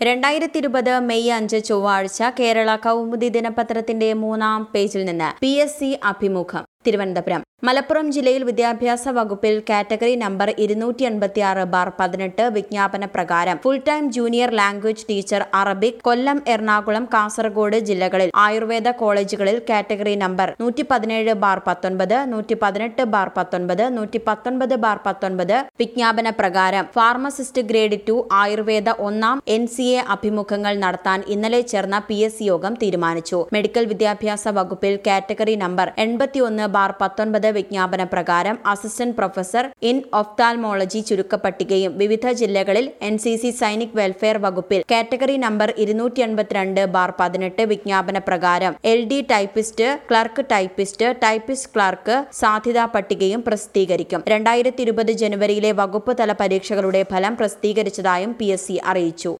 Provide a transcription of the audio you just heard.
രണ്ടായിരത്തി ഇരുപത് മെയ് അഞ്ച് ചൊവ്വാഴ്ച കേരള കൗമുദി ദിനപത്രത്തിന്റെ മൂന്നാം പേജിൽ നിന്ന് പി എസ് സി അഭിമുഖം തിരുവനന്തപുരം മലപ്പുറം ജില്ലയിൽ വിദ്യാഭ്യാസ വകുപ്പിൽ കാറ്റഗറി നമ്പർ ഇരുന്നൂറ്റി എൺപത്തി ആറ് ബാർ പതിനെട്ട് വിജ്ഞാപന പ്രകാരം full time junior language teacher Arabic Kollam Ernakulam Kasaragod ജില്ലകളിൽ ആയുർവേദ കോളേജുകളിൽ കാറ്റഗറി നമ്പർ നൂറ്റി പതിനേഴ് ബാർ പത്തൊൻപത് നൂറ്റി പതിനെട്ട് ബാർ പത്തൊൻപത് നൂറ്റി പത്തൊൻപത് ബാർ പത്തൊൻപത് വിജ്ഞാപന പ്രകാരം ഫാർമസിസ്റ്റ് ഗ്രേഡ് ടു ആയുർവേദ ഒന്നാം എൻ സി എ അഭിമുഖങ്ങൾ നടത്താൻ ഇന്നലെ ചേർന്ന പി എസ് സി യോഗം തീരുമാനിച്ചു മെഡിക്കൽ വിദ്യാഭ്യാസ വകുപ്പിൽ കാറ്റഗറി നമ്പർ എൺപത്തിയൊന്ന് ബാർ പത്തൊൻപത് വിജ്ഞാപന പ്രകാരം അസിസ്റ്റന്റ് പ്രൊഫസർ ഇൻ ഒഫ്താൽമോളജി ചുരുക്കപ്പട്ടികയും വിവിധ ജില്ലകളിൽ N C C Sainik welfare വകുപ്പിൽ കാറ്റഗറി നമ്പർ ഇരുന്നൂറ്റി എൺപത്തിരണ്ട് ബാർ പതിനെട്ട് വിജ്ഞാപന പ്രകാരം L D typist clerk typist typist clerk സാധ്യതാ പട്ടികയും പ്രസിദ്ധീകരിക്കും രണ്ടായിരത്തി ഇരുപത് ജനുവരിയിലെ വകുപ്പ് തല പരീക്ഷകളുടെ ഫലം പ്രസിദ്ധീകരിച്ചതായും പി അറിയിച്ചു